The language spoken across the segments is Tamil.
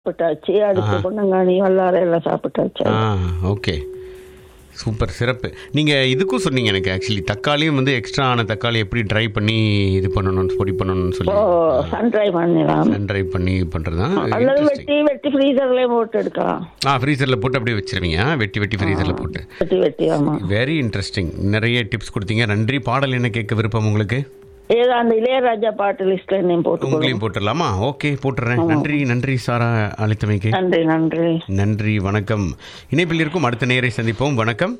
சாப்பிட்டாச்சு அடுத்து பொன்னங்காணி வல்லாரை எல்லாம் சாப்பிட்டாச்சு ஆ ஓகே சூப்பர் சிறப்பு நீங்கள் இதுக்கும் சொன்னீங்க எனக்கு ஆக்சுவலி தக்காளியும் வந்து எக்ஸ்ட்ரா ஆன தக்காளி எப்படி ட்ரை பண்ணி இது பண்ணணும்னு பொடி பண்ணணும்னு சொல்லி ஓ சன் ட்ரை பண்ணிடலாம் ட்ரை பண்ணி பண்ணுறது தான் அல்லது வெட்டி வெட்டி ஃப்ரீசர்லயே போட்டு எடுக்கலாம் ஆ ஃப்ரீசரில் போட்டு அப்படியே வச்சிருவீங்க ஆ, வெட்டி வெட்டி ஃப்ரீசரில் போட்டு வெட்டி வெட்டி ஆமா வெரி இன்ட்ரெஸ்டிங் நிறைய டிப்ஸ் கொடுத்தீங்க நன்றி பாடல் என்ன கேட்க விருப்பம் உங்களுக்கு ஏதோ அந்த இளையராஜா பாட்டு லிஸ்ட்ல என்னையும் போட்டுக்கணும் உங்களையும் போட்டுடலாமா ஓகே போட்டுறேன் நன்றி நன்றி சாரா அழைத்தமைக்கு நன்றி நன்றி நன்றி வணக்கம் இணைப்பில் இருக்கும் அடுத்த நேரை சந்திப்போம் வணக்கம்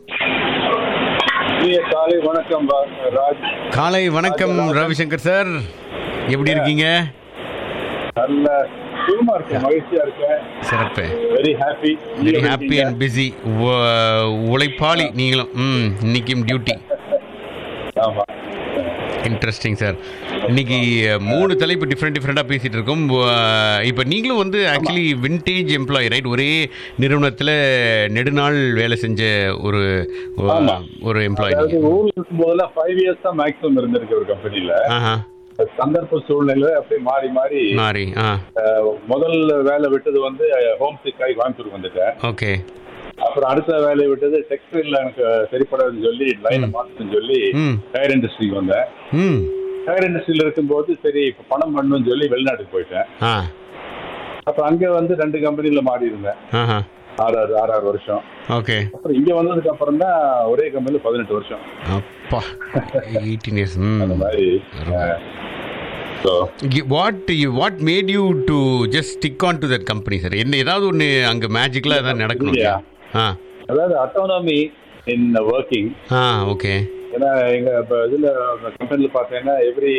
இனிய காலை வணக்கம் பா- ராஜ் காலை வணக்கம் ரவிசங்கர் சார் எப்படி இருக்கீங்க நல்ல சுகமா இருக்கேன் மகிழ்ச்சியா இருக்கேன் சிறப்பு very happy very happy and busy உழைப்பாளி நீங்களும் ம் இன்னைக்கும் டியூட்டி ஆமா இன்ட்ரெஸ்டிங் சார் இன்னைக்கு மூணு தலைப்பு டிஃப்ரெண்ட் டிஃப்ரெண்ட்டாக பேசிகிட்டு இருக்கோம் இப்போ நீங்களும் வந்து ஆக்சுவலி விண்டேஜ் எம்ப்ளாயி ரைட் ஒரே நிறுவனத்தில் நெடுநாள் வேலை செஞ்ச ஒரு ஆமா. ஒரு எம்ப்ளாயி அதாவது ஊர்ல இருக்கும் போதெல்லாம் ஃபைவ் இயர்ஸ் தான் மேக்ஸிமம் இருந்திருக்கு ஒரு கம்பெனில ஆஹா சந்தர்ப்ப சூழ்நிலை அப்படியே மாறி மாறி மாறி ஆ அஹ், முதல் வேலை விட்டது வந்து ஹோம் சிக் ஆகி கோயம்புத்தூர் வந்துட்டேன் ஓகே அப்புறம் அடுத்த வேலையை விட்டது டெக்ஸ்டைல்ல எனக்கு சரிப்படாதுன்னு சொல்லி லைனை மாத்துன்னு சொல்லி ம் டயர் இண்டஸ்ட்ரிக்கு வந்தேன் ம் டயர் இண்டஸ்ட்ரியில இருக்கும்போது சரி இப்ப பணம் பண்ணணும்னு சொல்லி வெளிநாட்டுக்கு போயிட்டேன் ஆ அப்ப அங்க வந்து ரெண்டு கம்பெனில மாறி இருந்தேன் ஆஹா ஆறாறு ஆறாறு வருஷம் ஓகே அப்புறம் இங்க வந்ததுக்கு அப்புறம் தான் ஒரே கம்பெனில பதினெட்டு வருஷம் அப்பா எயிட்டீன் இயர்ஸ் அந்த ம் மாதிரி so what you what made you to just stick on to that company sir என்ன ஏதாவது ஒன்று அங்கே மேஜிக்கலாக ஏதாவது நடக்கணும் இல்லையா? ஆ அதாவது அட்டானமி இன் ஒர்க்கிங் ஆ ஓகே ஏன்னா எங்க இப்போ இதுல கம்பெனில பார்த்தீங்கன்னா எவ்ரி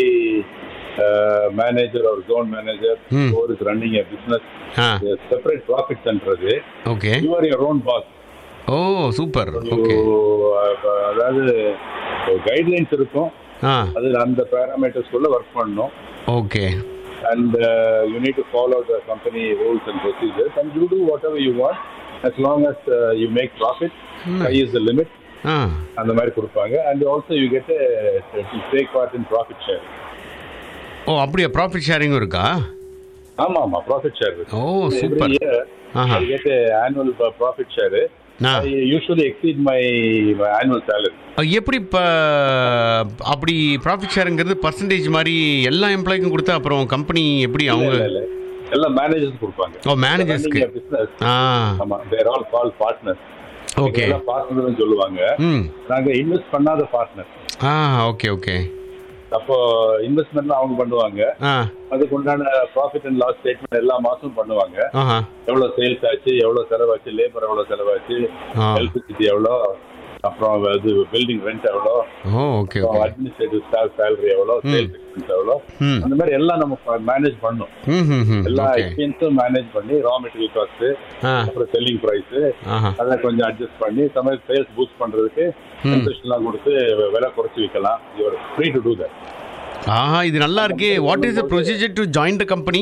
மேனேஜர் ஒரு ஜோன் மேனேஜர் ம். ஒரு ரன்னிங் பிசினஸ் ஆ செப்பரேட் ப்ராஃபிட் சென்றது okay you're your own boss ஓ சூப்பர் ஓகே அதாவது கைட்லைன்ஸ் இருக்கும் ஆ அது அந்த பேராமீட்டர்ஸ்குள்ள ஒர்க் பண்ணணும் okay and uh, you need to follow the company rules and procedures and you do whatever you want as long as uh, you make profit sky is the limit ஆ அந்த மாதிரி கொடுப்பாங்க and also you get a, to take part in profit share ஓ அப்படியா ப்ராஃபிட் ஷேரிங்கும் இருக்கா ஆமா ஆமா profit share இருக்கு. ஓ every சூப்பர் year ஆஹா I get a annual uh, profit share ஆ I usually exceed my, my annual salary எப்படி இப்போ அப்படி ப்ராஃபிட் ஷேருங்கிறது பர்சன்டேஜ் மாதிரி எல்லா எம்ப்ளாய்க்கும் கொடுத்தா அப்புறம் கம்பெனி எப்படி அவங்க இல்ல, இல்ல. எல்லாம் மேனேஜர்ஸ் கொடுப்பாங்க ஓ மேனேஜர்ஸ்க்கு பிசினஸ் ஆ ஆமா there all call partners okay partner சொல்லுவாங்க ம் நாங்க இன்வெஸ்ட் பண்ணாத பார்ட்னர் ஆ ஓகே ஓகே அப்போ இன்வெஸ்ட்மெண்ட் அவங்க பண்ணுவாங்க ஆ அதுக்கு உண்டான ப்ராஃபிட் அண்ட் லாஸ் ஸ்டேட்மெண்ட் எல்லா மாசமும் பண்ணுவாங்க ஆஹா எவ்வளவு சேல்ஸ் ஆச்சு எவ்வளவு செலவாச்சு லேபர் எவ்வளவு செலவாச்சு ஆ எலக்ட்ரிசிட்டி எவ்வளோ அப்புறம் இது பில்டிங் ரெண்ட் எவ்வளோ ஓ okay okay administrative staff salary எவ்வளோ சேல்ஸ் எக்ஸ்பென்ஸ் எவ்வளோ ம் அந்த மாதிரி எல்லாம் நம்ம மேனேஜ் பண்ணும் ம் ம் ம் எல்லா ஓகே எக்ஸ்பென்ஸும் மேனேஜ் பண்ணி ரா மெட்டீரியல் காஸ்ட் ஆ அப்புறம் செல்லிங் ப்ரைஸ் ஆஹா அதை கொஞ்சம் அட்ஜஸ்ட் பண்ணி சமயம் சேல்ஸ் பூஸ்ட் பண்றதுக்கு ம். கன்செஷன்லாம் கொடுத்து விலை குறைச்சி விற்கலாம் you're free to do that ஆஹா இது நல்லா இருக்கே what is the procedure to join the company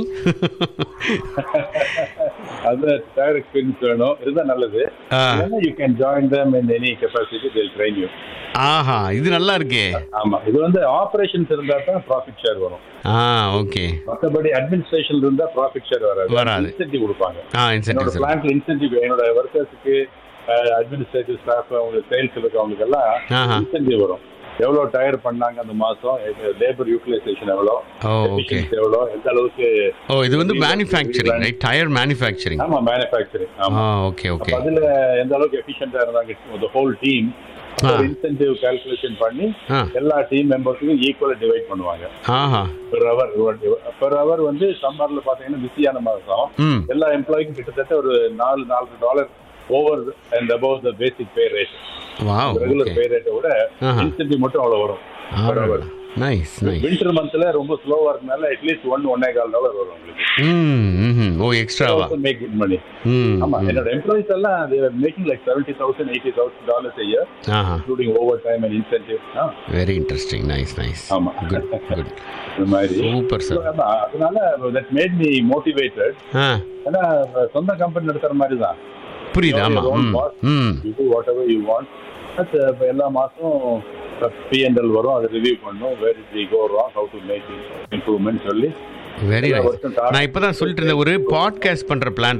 அது டயர் எக்ஸ்பீரியன்ஸ் வேணும் இருந்தா நல்லது ஆ. You can join them in any capacity till train you ஆஹா இது நல்லா இருக்கே ஆமா இது வந்து ஆபரேஷன்ஸ் இருந்தா தான் ப்ராஃபிட் ஷேர் வரும் ஆ ஓகே மற்றபடி அட்மினிஸ்ட்ரேஷன் இருந்தா ப்ராஃபிட் ஷேர் வராது வராது. இன்சென்டிவ் கொடுப்பாங்க ஆ என்னோட இன்சென்டிவ் சார் பிளான்ட்ல இன்சென்டிவ் என்னோட ஒர்க்கர்ஸுக்கு அட்மினிஸ்ட்ரேட்டிவ் ஸ்டாஃப் அவங்க சேல்ஸ் இருக்கவங்களுக்கு எல்லாம் ஆஹா. இன்சென்டிவ் வரும் எவ்வளவு டயர் பண்ணாங்க அந்த மாசம் லேபர் யூட்டிலைசேஷன் எவ்வளோ ஓ ஓகே efficiency எவ்வளோ எந்த அளவுக்கு ஓ இது வந்து மேனுஃபேக்சரிங் ரைட் டயர் மேனுஃபேக்சரிங் ஆமா மேனுஃபேக்சரிங் ஆ ஆமா ஓகே அப்ப ஓகே அதுல எந்த அளவுக்கு எஃபிஷியன்டா இருந்தாங்க ஹோல் டீம் ஆ. இன்சென்டிவ் கால்குலேஷன் பண்ணி ஆ எல்லா டீம் மெம்பர்ஸுக்கும் ஈக்குவலா டிவைட் பண்ணுவாங்க ஆஹா பெர் ஹவர் பெர் ஹவர் வந்து சம்மர்ல பாத்தீங்கன்னா பிஸியான மாசம் ம் எல்லா எம்ப்ளாய்க்கும் கிட்டத்தட்ட ஒரு நாலு நாலு dollar over and above the basic pay rate wow regular okay pay ரேட்டை விட ஆஹா. இன்சென்டிவ் மட்டும் அவ்வளவு வரும் per hour. Nice nice winter மந்த்ல ரொம்ப ஸ்லோவா இருக்கனால அட்லீஸ்ட் ஒன் ஒன்னே கால் டாலர் வரும் உங்களுக்கு ம் ம் ஓ எக்ஸ்ட்ராவா மேக் குட் மணி ம் ஆமா என்னோட எம்ப்ளாயிஸ் எல்லாம் making like seventy thousand eighty thousand dollars year ஆஹா including over time and incentive very interesting nice nice ஆமா. குட் குட் இந்த மாதிரி சூப்பர் சார் ஆமா, அதனால தட் மேட் மீ மோட்டிவேட்டட் ஆ ஏன்னா சொந்த கம்பெனி நடத்துற மாதிரி தான் புரியுது ஆமா Your own ம் boss. ம் you do whatever you want but எல்லா மாசம் பிஎன்எல் வரும் அதை ரிவ்யூ பண்ணும் where it we go wrong how to make improvement சொல்லி வெரி எல்லா நைஸ் வருஷம் target நான் இப்போ தான் சொல்லிட்டு இருந்தேன் ஒரு பாட்காஸ்ட் பண்ணுற பிளான்